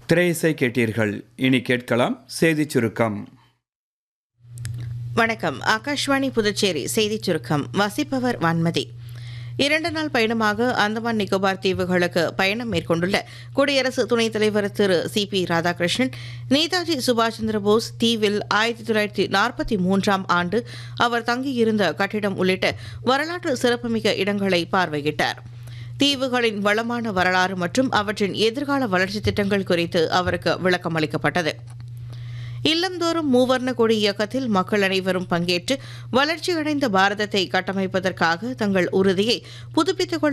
திரையிசை கேட்டீர்கள் இனி கேட்கலாம் செய்திச் சுருக்கம் வணக்கம் ஆகாஷ்வாணி புதுச்சேரி செய்திச் சுருக்கம் வசிப்பவர் வான்மதி இரண்டு நாள் பயணமாக அந்தமான் நிக்கோபார் தீவுகளுக்கு பயணம் மேற்கொண்டுள்ள குடியரசு துணைத் தலைவர் திரு சி பி ராதாகிருஷ்ணன் நேதாஜி சுபாஷ் சந்திர போஸ் தீவில் ஆயிரத்தி தொள்ளாயிரத்தி நாற்பத்தி மூன்றாம் ஆண்டு அவர் தங்கியிருந்த கட்டிடம் உள்ளிட்ட வரலாற்று சிறப்புமிக்க இடங்களை பார்வையிட்டார் தீவுகளின் வளமான வரலாறு மற்றும் அவற்றின் எதிர்கால வளர்ச்சி திட்டங்கள் குறித்து அவருக்கு விளக்கம் அளிக்கப்பட்டது இல்லந்தோறும் மூவர்ண கொடி இயக்கத்தில் மக்கள் அனைவரும் பங்கேற்று வளர்ச்சியடைந்த பாரதத்தை கட்டமைப்பதற்காக தங்கள் உறுதியை புதுப்பித்துக் கொள்ள